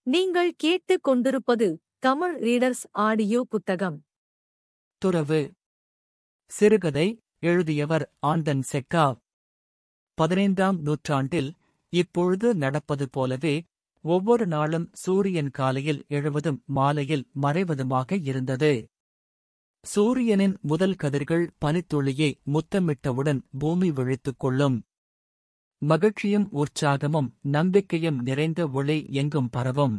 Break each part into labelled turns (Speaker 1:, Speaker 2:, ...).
Speaker 1: நீங்கள் கேட்டுக் கொண்டிருப்பது தமிழ் ரீடர்ஸ் ஆடியோ புத்தகம்
Speaker 2: துறவு சிறுகதை எழுதியவர் ஆண்டன் செக்கா பதினைந்தாம் நூற்றாண்டில் இப்பொழுது நடப்பது போலவே ஒவ்வொரு நாளும் சூரியன் காலையில் எழுவதும் மாலையில் மறைவதுமாக இருந்தது சூரியனின் முதல் கதிர்கள் பனித்துளியை முத்தமிட்டவுடன் பூமி விழித்துக் கொள்ளும் மகிழ்ச்சியும் உற்சாகமும் நம்பிக்கையும் நிறைந்த ஒளி எங்கும் பரவும்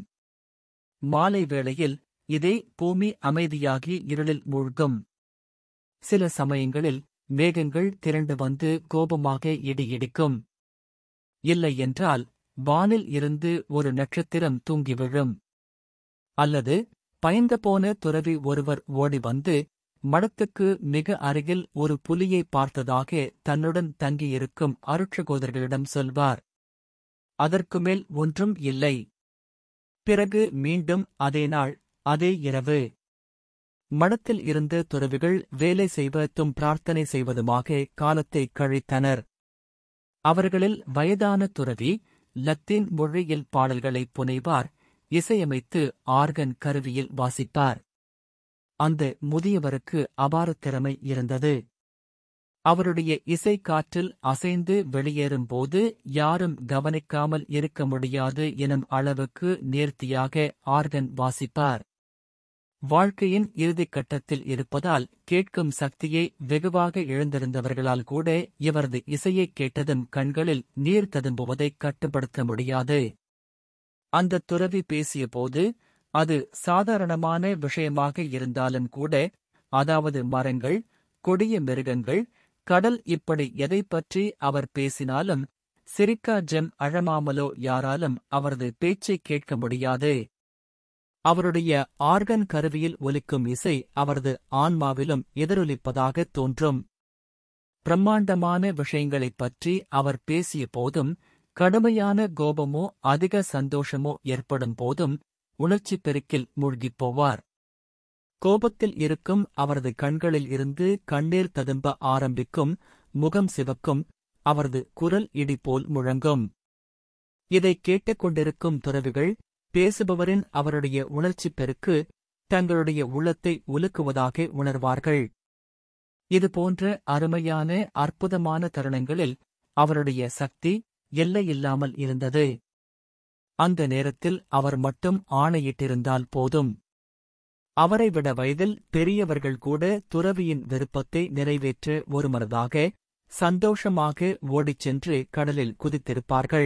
Speaker 2: மாலை வேளையில் இதே பூமி அமைதியாகி இருளில் மூழ்கும் சில சமயங்களில் மேகங்கள் திரண்டு வந்து கோபமாக இடி இடிக்கும் இல்லை என்றால் வானில் இருந்து ஒரு நட்சத்திரம் தூங்கி விழும் அல்லது பயந்து போன துறவி ஒருவர் ஓடி வந்து மடத்துக்கு மிக அருகில் ஒரு புலியை பார்த்ததாக தன்னுடன் தங்கியிருக்கும் அருட்சகோதரர்களிடம் சொல்வார் அதற்கு மேல் ஒன்றும் இல்லை பிறகு மீண்டும் அதே நாள் அதே இரவு மடத்தில் இருந்த துறவிகள் வேலை செய்வதும் பிரார்த்தனை செய்வதுமாக காலத்தை கழித்தனர் அவர்களில் வயதான துறவி லத்தீன் மொழியில் பாடல்களை புனைவார் இசையமைத்து ஆர்கன் கருவியில் வாசிப்பார் அந்த முதியவருக்கு அபார திறமை இருந்தது அவருடைய இசை காற்றில் அசைந்து வெளியேறும்போது யாரும் கவனிக்காமல் இருக்க முடியாது எனும் அளவுக்கு நேர்த்தியாக ஆர்கன் வாசிப்பார் வாழ்க்கையின் இறுதிக் கட்டத்தில் இருப்பதால் கேட்கும் சக்தியை வெகுவாக இழந்திருந்தவர்களால் கூட இவரது இசையைக் கேட்டதும் கண்களில் நீர் ததும்புவதைக் கட்டுப்படுத்த முடியாது அந்த துறவி பேசியபோது அது சாதாரணமான விஷயமாக இருந்தாலும் கூட அதாவது மரங்கள் கொடிய மிருகங்கள் கடல் இப்படி எதை பற்றி அவர் பேசினாலும் சிரிக்கா ஜெம் அழமாமலோ யாராலும் அவரது பேச்சைக் கேட்க முடியாது அவருடைய ஆர்கன் கருவியில் ஒலிக்கும் இசை அவரது ஆன்மாவிலும் எதிரொலிப்பதாக தோன்றும் பிரம்மாண்டமான விஷயங்களைப் பற்றி அவர் பேசிய போதும் கடுமையான கோபமோ அதிக சந்தோஷமோ ஏற்படும் போதும் உணர்ச்சிப் பெருக்கில் மூழ்கிப் போவார் கோபத்தில் இருக்கும் அவரது கண்களில் இருந்து கண்ணீர் ததும்ப ஆரம்பிக்கும் முகம் சிவக்கும் அவரது குரல் இடி போல் முழங்கும் இதைக் கேட்டுக்கொண்டிருக்கும் துறவிகள் பேசுபவரின் அவருடைய உணர்ச்சிப் பெருக்கு தங்களுடைய உள்ளத்தை உலுக்குவதாக உணர்வார்கள் இதுபோன்ற அருமையான அற்புதமான தருணங்களில் அவருடைய சக்தி எல்லையில்லாமல் இருந்தது அந்த நேரத்தில் அவர் மட்டும் ஆணையிட்டிருந்தால் போதும் அவரை விட வயதில் பெரியவர்கள் கூட துறவியின் விருப்பத்தை நிறைவேற்ற ஒருமனதாக சந்தோஷமாக ஓடிச் சென்று கடலில் குதித்திருப்பார்கள்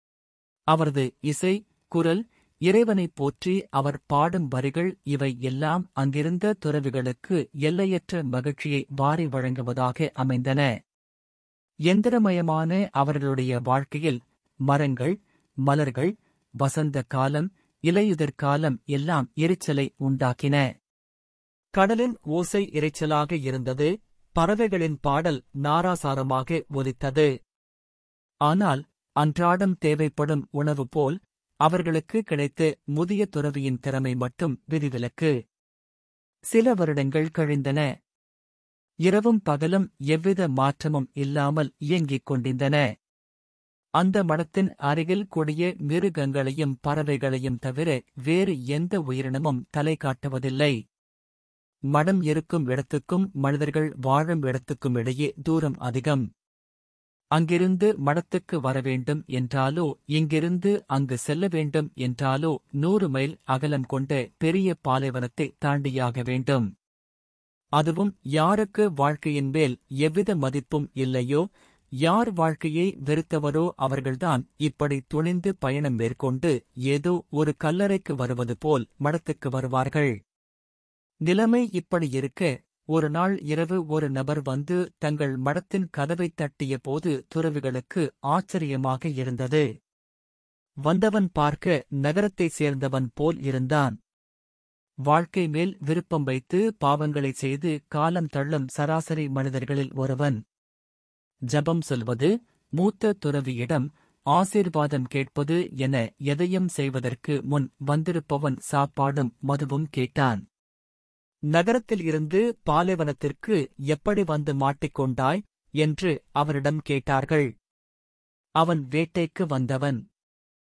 Speaker 2: அவரது இசை குரல் இறைவனைப் போற்றி அவர் பாடும் வரிகள் இவை எல்லாம் அங்கிருந்த துறவிகளுக்கு எல்லையற்ற மகிழ்ச்சியை வாரி வழங்குவதாக அமைந்தன எந்திரமயமான அவர்களுடைய வாழ்க்கையில் மரங்கள் மலர்கள் வசந்த காலம் இலையுதிர் காலம் எல்லாம் எரிச்சலை உண்டாக்கின கடலின் ஓசை இரைச்சலாக இருந்தது பறவைகளின் பாடல் நாராசாரமாக ஒலித்தது ஆனால் அன்றாடம் தேவைப்படும் உணவு போல் அவர்களுக்கு கிடைத்த முதிய துறவியின் திறமை மட்டும் விதிவிலக்கு சில வருடங்கள் கழிந்தன இரவும் பகலும் எவ்வித மாற்றமும் இல்லாமல் இயங்கிக் கொண்டிருந்தன அந்த மடத்தின் அருகில் கொடிய மிருகங்களையும் பறவைகளையும் தவிர வேறு எந்த உயிரினமும் தலை காட்டுவதில்லை மடம் இருக்கும் இடத்துக்கும் மனிதர்கள் வாழும் இடத்துக்கும் இடையே தூரம் அதிகம் அங்கிருந்து மடத்துக்கு வரவேண்டும் என்றாலோ இங்கிருந்து அங்கு செல்ல வேண்டும் என்றாலோ நூறு மைல் அகலம் கொண்ட பெரிய பாலைவனத்தை தாண்டியாக வேண்டும் அதுவும் யாருக்கு வாழ்க்கையின் மேல் எவ்வித மதிப்பும் இல்லையோ யார் வாழ்க்கையை வெறுத்தவரோ அவர்கள்தான் இப்படி துணிந்து பயணம் மேற்கொண்டு ஏதோ ஒரு கல்லறைக்கு வருவது போல் மடத்துக்கு வருவார்கள் நிலைமை இப்படி இருக்க ஒரு நாள் இரவு ஒரு நபர் வந்து தங்கள் மடத்தின் கதவைத் தட்டிய போது துறவிகளுக்கு ஆச்சரியமாக இருந்தது வந்தவன் பார்க்க நகரத்தைச் சேர்ந்தவன் போல் இருந்தான் வாழ்க்கை மேல் விருப்பம் வைத்து பாவங்களைச் செய்து காலம் தள்ளும் சராசரி மனிதர்களில் ஒருவன் ஜபம் சொல்வது மூத்த துறவியிடம் ஆசீர்வாதம் கேட்பது என எதையும் செய்வதற்கு முன் வந்திருப்பவன் சாப்பாடும் மதுவும் கேட்டான் நகரத்தில் இருந்து பாலைவனத்திற்கு எப்படி வந்து மாட்டிக்கொண்டாய் என்று அவரிடம் கேட்டார்கள் அவன் வேட்டைக்கு வந்தவன்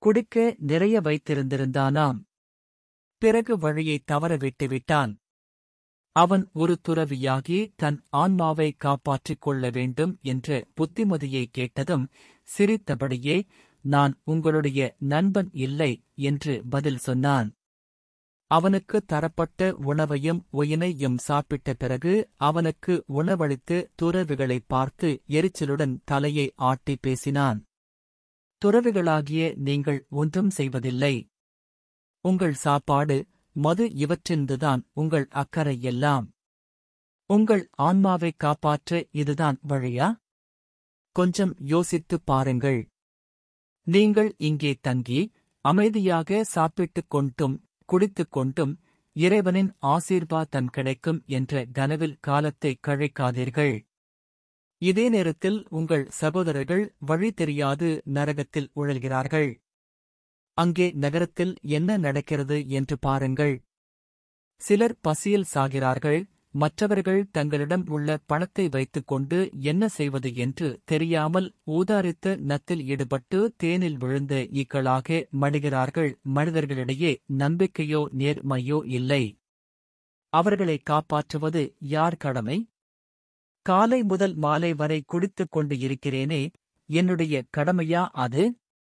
Speaker 2: குடிக்க நிறைய வைத்திருந்திருந்தானாம் பிறகு வழியை தவற விட்டுவிட்டான் அவன் ஒரு துறவியாகி தன் ஆன்மாவை காப்பாற்றிக் கொள்ள வேண்டும் என்ற புத்திமதியை கேட்டதும் சிரித்தபடியே நான் உங்களுடைய நண்பன் இல்லை என்று பதில் சொன்னான் அவனுக்கு தரப்பட்ட உணவையும் ஒயினையும் சாப்பிட்ட பிறகு அவனுக்கு உணவளித்து துறவிகளைப் பார்த்து எரிச்சலுடன் தலையை ஆட்டி பேசினான் துறவிகளாகிய நீங்கள் ஒன்றும் செய்வதில்லை உங்கள் சாப்பாடு மது இவற்றின்துதான் உங்கள் அக்கறை எல்லாம் உங்கள் ஆன்மாவை காப்பாற்ற இதுதான் வழியா கொஞ்சம் யோசித்துப் பாருங்கள் நீங்கள் இங்கே தங்கி அமைதியாக சாப்பிட்டுக் கொண்டும் குடித்துக் கொண்டும் இறைவனின் ஆசீர்வாதம் கிடைக்கும் என்ற கனவில் காலத்தை கழிக்காதீர்கள் இதே நேரத்தில் உங்கள் சகோதரர்கள் வழி தெரியாது நரகத்தில் உழல்கிறார்கள் அங்கே நகரத்தில் என்ன நடக்கிறது என்று பாருங்கள் சிலர் பசியில் சாகிறார்கள் மற்றவர்கள் தங்களிடம் உள்ள பணத்தை வைத்துக் கொண்டு என்ன செய்வது என்று தெரியாமல் ஊதாரித்த நத்தில் ஈடுபட்டு தேனில் விழுந்த ஈக்களாக மடிகிறார்கள் மனிதர்களிடையே நம்பிக்கையோ நேர்மையோ இல்லை அவர்களை காப்பாற்றுவது யார் கடமை காலை முதல் மாலை வரை குடித்துக் கொண்டு இருக்கிறேனே என்னுடைய கடமையா அது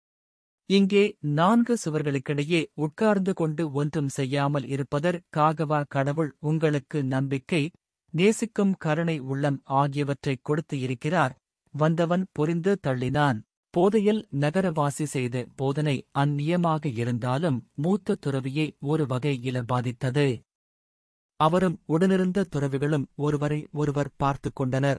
Speaker 2: இங்கே நான்கு சுவர்களுக்கிடையே உட்கார்ந்து கொண்டு ஒன்றும் செய்யாமல் இருப்பதற்காகவா கடவுள் உங்களுக்கு நம்பிக்கை நேசிக்கும் கருணை உள்ளம் ஆகியவற்றைக் கொடுத்து இருக்கிறார் வந்தவன் புரிந்து தள்ளினான் போதையில் நகரவாசி செய்த போதனை அந்நியமாக இருந்தாலும் மூத்த துறவியை ஒரு வகையில பாதித்தது அவரும் உடனிருந்த துறவிகளும் ஒருவரை ஒருவர் பார்த்துக் கொண்டனர்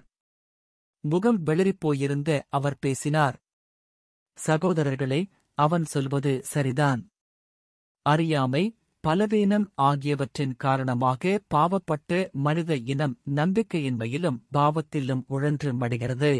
Speaker 2: முகம் வெளிறிப் போயிருந்த அவர் பேசினார் சகோதரர்களே அவன் சொல்வது சரிதான் அறியாமை பலவீனம் ஆகியவற்றின் காரணமாக பாவப்பட்டு மனித இனம் நம்பிக்கையின்மையிலும் பாவத்திலும் உழன்று மடிகிறது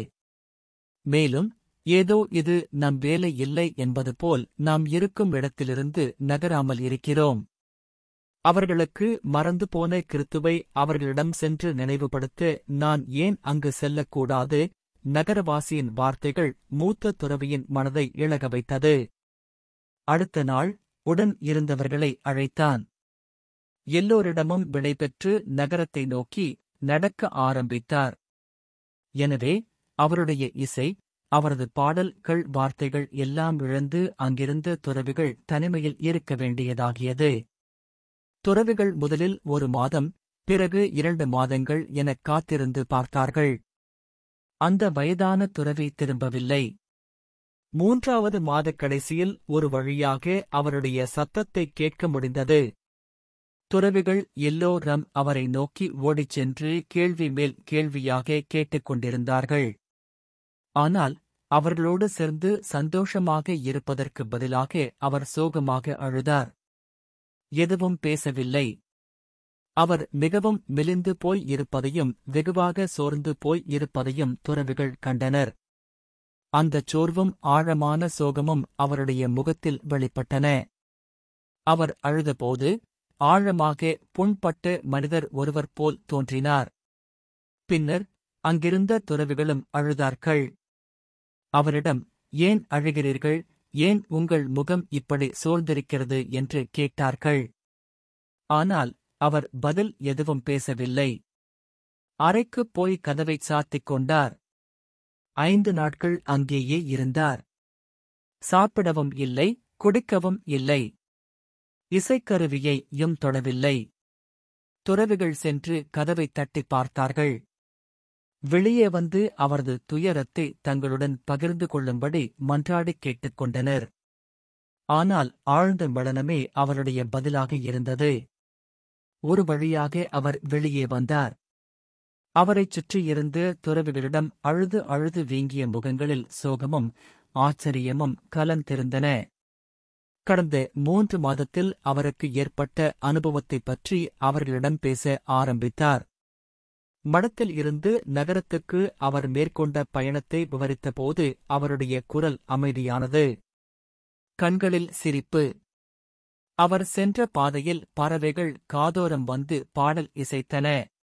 Speaker 2: மேலும் ஏதோ இது நம் வேலை இல்லை என்பது போல் நாம் இருக்கும் இடத்திலிருந்து நகராமல் இருக்கிறோம் அவர்களுக்கு மறந்து போன கிறித்துவை அவர்களிடம் சென்று நினைவுபடுத்த நான் ஏன் அங்கு செல்லக்கூடாது நகரவாசியின் வார்த்தைகள் மூத்த துறவியின் மனதை இழக வைத்தது அடுத்த நாள் உடன் இருந்தவர்களை அழைத்தான் எல்லோரிடமும் விடைபெற்று நகரத்தை நோக்கி நடக்க ஆரம்பித்தார் எனவே அவருடைய இசை அவரது பாடல்கள் வார்த்தைகள் எல்லாம் இழந்து அங்கிருந்த துறவிகள் தனிமையில் இருக்க வேண்டியதாகியது துறவிகள் முதலில் ஒரு மாதம் பிறகு இரண்டு மாதங்கள் எனக் காத்திருந்து பார்த்தார்கள் அந்த வயதான துறவி திரும்பவில்லை மூன்றாவது மாதக் கடைசியில் ஒரு வழியாக அவருடைய சத்தத்தை கேட்க முடிந்தது துறவிகள் எல்லோரும் அவரை நோக்கி ஓடிச் சென்று கேள்வி மேல் கேள்வியாக கேட்டுக் கொண்டிருந்தார்கள் ஆனால் அவர்களோடு சேர்ந்து சந்தோஷமாக இருப்பதற்கு பதிலாக அவர் சோகமாக அழுதார் எதுவும் பேசவில்லை அவர் மிகவும் மெலிந்து போய் இருப்பதையும் வெகுவாக சோர்ந்து போய் இருப்பதையும் துறவிகள் கண்டனர் அந்தச் சோர்வும் ஆழமான சோகமும் அவருடைய முகத்தில் வெளிப்பட்டன அவர் அழுதபோது ஆழமாக புண்பட்ட மனிதர் ஒருவர் போல் தோன்றினார் பின்னர் அங்கிருந்த துறவிகளும் அழுதார்கள் அவரிடம் ஏன் அழுகிறீர்கள் ஏன் உங்கள் முகம் இப்படி சோர்ந்திருக்கிறது என்று கேட்டார்கள் ஆனால் அவர் பதில் எதுவும் பேசவில்லை அறைக்குப் போய் கதவைச் சாத்திக் கொண்டார் ஐந்து நாட்கள் அங்கேயே இருந்தார் சாப்பிடவும் இல்லை குடிக்கவும் இல்லை இசைக்கருவியை யும் தொடவில்லை துறவிகள் சென்று கதவைத் தட்டிப் பார்த்தார்கள் வெளியே வந்து அவரது துயரத்தை தங்களுடன் பகிர்ந்து கொள்ளும்படி மன்றாடிக் கேட்டுக் கொண்டனர் ஆனால் ஆழ்ந்த மடனமே அவருடைய பதிலாக இருந்தது ஒரு வழியாக அவர் வெளியே வந்தார் அவரைச் சுற்றியிருந்த துறவிகளிடம் அழுது அழுது வீங்கிய முகங்களில் சோகமும் ஆச்சரியமும் கலந்திருந்தன கடந்த மூன்று மாதத்தில் அவருக்கு ஏற்பட்ட அனுபவத்தைப் பற்றி அவர்களிடம் பேச ஆரம்பித்தார் மடத்தில் இருந்து நகரத்துக்கு அவர் மேற்கொண்ட பயணத்தை விவரித்தபோது அவருடைய குரல் அமைதியானது கண்களில் சிரிப்பு அவர் சென்ற பாதையில் பறவைகள் காதோரம் வந்து பாடல் இசைத்தன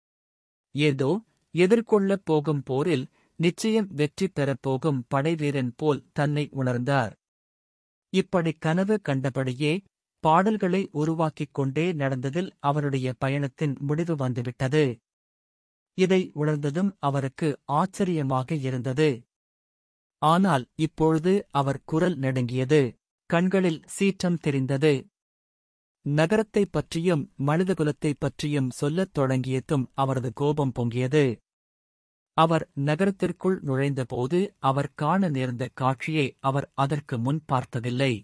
Speaker 2: ஏதோ எதிர்கொள்ளப் போகும் போரில் நிச்சயம் வெற்றி பெறப் போகும் படைவீரன் போல் தன்னை உணர்ந்தார் இப்படி கனவு கண்டபடியே பாடல்களை உருவாக்கிக் கொண்டே நடந்ததில் அவருடைய பயணத்தின் முடிவு வந்துவிட்டது இதை உணர்ந்ததும் அவருக்கு ஆச்சரியமாக இருந்தது ஆனால் இப்பொழுது அவர் குரல் நடுங்கியது கண்களில் சீற்றம் தெரிந்தது நகரத்தைப் பற்றியும் மனிதகுலத்தைப் பற்றியும் சொல்லத் தொடங்கியதும் அவரது கோபம் பொங்கியது அவர் நகரத்திற்குள் நுழைந்தபோது அவர் காண நேர்ந்த காட்சியை அவர் அதற்கு முன் பார்த்ததில்லை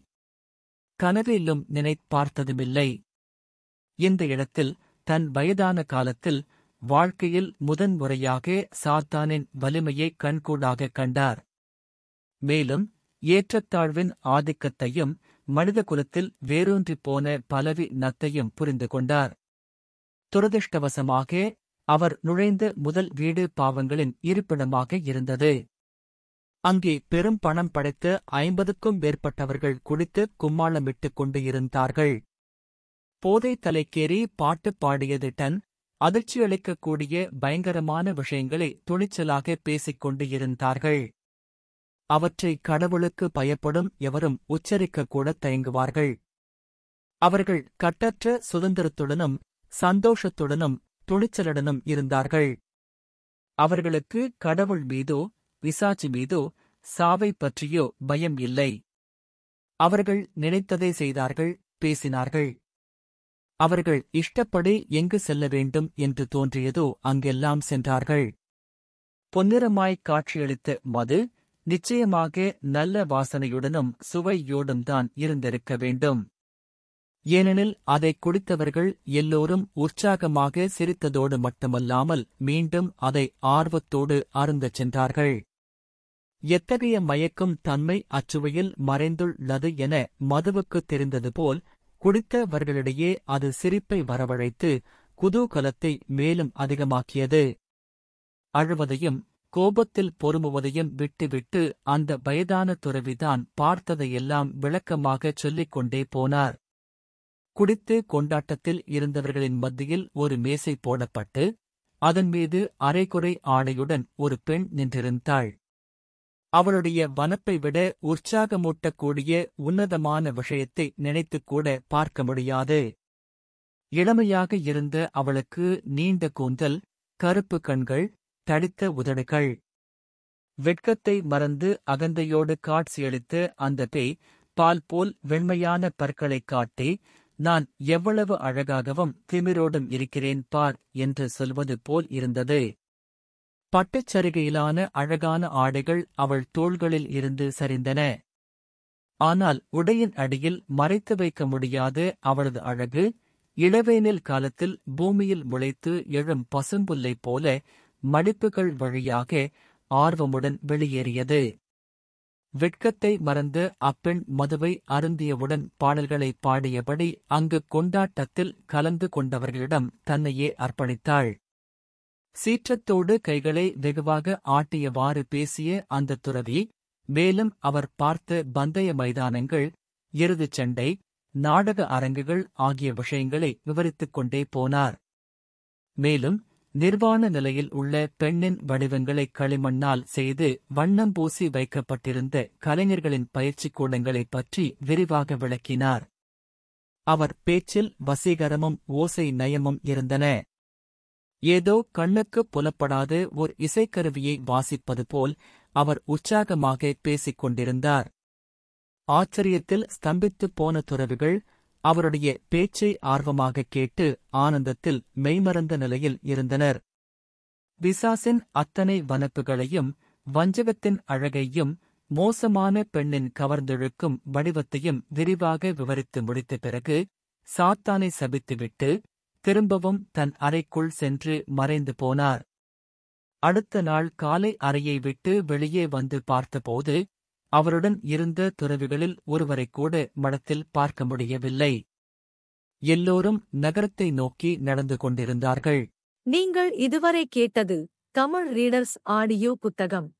Speaker 2: கனவிலும் நினைப் பார்த்ததுமில்லை இந்த இடத்தில் தன் வயதான காலத்தில் வாழ்க்கையில் முதன்முறையாக சாத்தானின் வலிமையை கண்கூடாகக் கண்டார் மேலும் ஏற்றத்தாழ்வின் ஆதிக்கத்தையும் மனிதகுலத்தில் வேரூன்றிப் போன பலவி நத்தையும் புரிந்து கொண்டார் துரதிருஷ்டவசமாக அவர் நுழைந்த முதல் வீடு பாவங்களின் இருப்பிடமாக இருந்தது அங்கே பெரும் பணம் படைத்த ஐம்பதுக்கும் மேற்பட்டவர்கள் குடித்து கும்மாளமிட்டுக் கொண்டு இருந்தார்கள் போதை தலைக்கேறி பாட்டு பாடியது டன் அதிர்ச்சியளிக்கக்கூடிய பயங்கரமான விஷயங்களை துணிச்சலாக பேசிக் கொண்டு இருந்தார்கள் அவற்றை கடவுளுக்கு பயப்படும் எவரும் உச்சரிக்கக்கூடத் தயங்குவார்கள் அவர்கள் கட்டற்ற சுதந்திரத்துடனும் சந்தோஷத்துடனும் துணிச்சலுடனும் இருந்தார்கள் அவர்களுக்கு கடவுள் மீதோ விசாச்சி மீதோ சாவை பற்றியோ பயம் இல்லை அவர்கள் நினைத்ததை செய்தார்கள் பேசினார்கள் அவர்கள் இஷ்டப்படி எங்கு செல்ல வேண்டும் என்று தோன்றியதோ அங்கெல்லாம் சென்றார்கள் பொன்னிறமாய் காட்சியளித்த மது நிச்சயமாக நல்ல வாசனையுடனும் சுவையோடும் தான் இருந்திருக்க வேண்டும் ஏனெனில் அதை குடித்தவர்கள் எல்லோரும் உற்சாகமாக சிரித்ததோடு மட்டுமல்லாமல் மீண்டும் அதை ஆர்வத்தோடு அருந்தச் சென்றார்கள் எத்தகைய மயக்கும் தன்மை அச்சுவையில் மறைந்துள்ளது என மதுவுக்குத் தெரிந்தது போல் குடித்தவர்களிடையே அது சிரிப்பை வரவழைத்து குதூகலத்தை மேலும் அதிகமாக்கியது அழுவதையும் கோபத்தில் பொறுமுவதையும் விட்டுவிட்டு அந்த வயதான துறவிதான் பார்த்ததையெல்லாம் விளக்கமாகச் சொல்லிக் கொண்டே போனார் குடித்து கொண்டாட்டத்தில் இருந்தவர்களின் மத்தியில் ஒரு மேசை போடப்பட்டு அதன் மீது அரைகுறை ஆடையுடன் ஒரு பெண் நின்றிருந்தாள் அவளுடைய வனப்பை விட உற்சாகமூட்டக்கூடிய உன்னதமான விஷயத்தை நினைத்துக்கூட பார்க்க முடியாது இளமையாக இருந்த அவளுக்கு நீண்ட கூந்தல் கருப்பு கண்கள் தடித்த உதடுகள் வெட்கத்தை மறந்து அகந்தையோடு காட்சியளித்த அந்த பேய் பால் போல் வெண்மையான பற்களைக் காட்டி நான் எவ்வளவு அழகாகவும் திமிரோடும் இருக்கிறேன் பார் என்று சொல்வது போல் இருந்தது பட்டுச் சரிகையிலான அழகான ஆடைகள் அவள் தோள்களில் இருந்து சரிந்தன ஆனால் உடையின் அடியில் மறைத்து வைக்க முடியாத அவளது அழகு இளவேனில் காலத்தில் பூமியில் முளைத்து எழும் பசும்புல்லைப் போல மடிப்புகள் வழியாக ஆர்வமுடன் வெளியேறியது வெட்கத்தை மறந்து அப்பெண் மதுவை அருந்தியவுடன் பாடல்களை பாடியபடி அங்கு கொண்டாட்டத்தில் கலந்து கொண்டவர்களிடம் தன்னையே அர்ப்பணித்தாள் சீற்றத்தோடு கைகளை வெகுவாக ஆட்டியவாறு பேசிய அந்த துறவி மேலும் அவர் பார்த்த பந்தய மைதானங்கள் இறுதிச் சண்டை நாடக அரங்குகள் ஆகிய விஷயங்களை விவரித்துக் கொண்டே போனார் மேலும் நிர்வாண நிலையில் உள்ள பெண்ணின் வடிவங்களை களிமண்ணால் செய்து வண்ணம் பூசி வைக்கப்பட்டிருந்த கலைஞர்களின் பயிற்சிக் கூடங்களைப் பற்றி விரிவாக விளக்கினார் அவர் பேச்சில் வசீகரமும் ஓசை நயமும் இருந்தன ஏதோ கண்ணுக்கு புலப்படாத ஓர் இசைக்கருவியை வாசிப்பது போல் அவர் உற்சாகமாக பேசிக் கொண்டிருந்தார் ஆச்சரியத்தில் ஸ்தம்பித்துப் போன துறவிகள் அவருடைய பேச்சை ஆர்வமாகக் கேட்டு ஆனந்தத்தில் மெய்மறந்த நிலையில் இருந்தனர் விசாசின் அத்தனை வனப்புகளையும் வஞ்சகத்தின் அழகையும் மோசமான பெண்ணின் கவர்ந்தெழுக்கும் வடிவத்தையும் விரிவாக விவரித்து முடித்த பிறகு சாத்தானை சபித்துவிட்டு திரும்பவும் தன் அறைக்குள் சென்று மறைந்து போனார் அடுத்த நாள் காலை அறையை விட்டு வெளியே வந்து பார்த்தபோது அவருடன் இருந்த துறவிகளில் ஒருவரைக் கூட மடத்தில் பார்க்க முடியவில்லை எல்லோரும் நகரத்தை நோக்கி நடந்து கொண்டிருந்தார்கள்
Speaker 1: நீங்கள் இதுவரை கேட்டது தமிழ் ரீடர்ஸ் ஆடியோ புத்தகம்